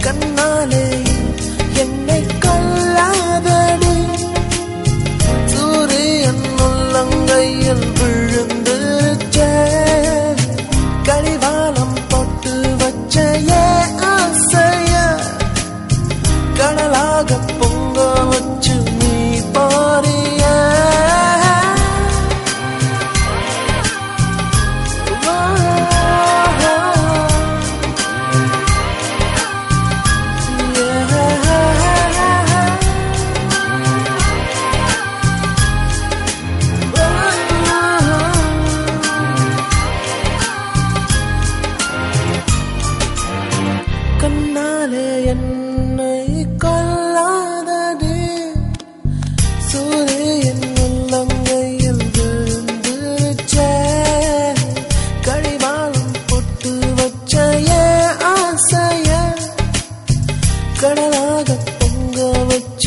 கண்ணாலே என்னை கொல்லாதடி சூரியன் உள்ளங்கையில் விழுந்துச்சே கடிவாளம் போட்டு வச்ச ஏன் ஆசைய கடலாக பொங்க வச்சு நீ பாரிய கண்ணாலே என்னை கொல்லாதடி சூரியன் உள்ளங்கையில் விழுந்துச்சே கடிவாளம் போட்டு வச்ச ஏன் ஆசைய கடலாக பொங்க வச்ச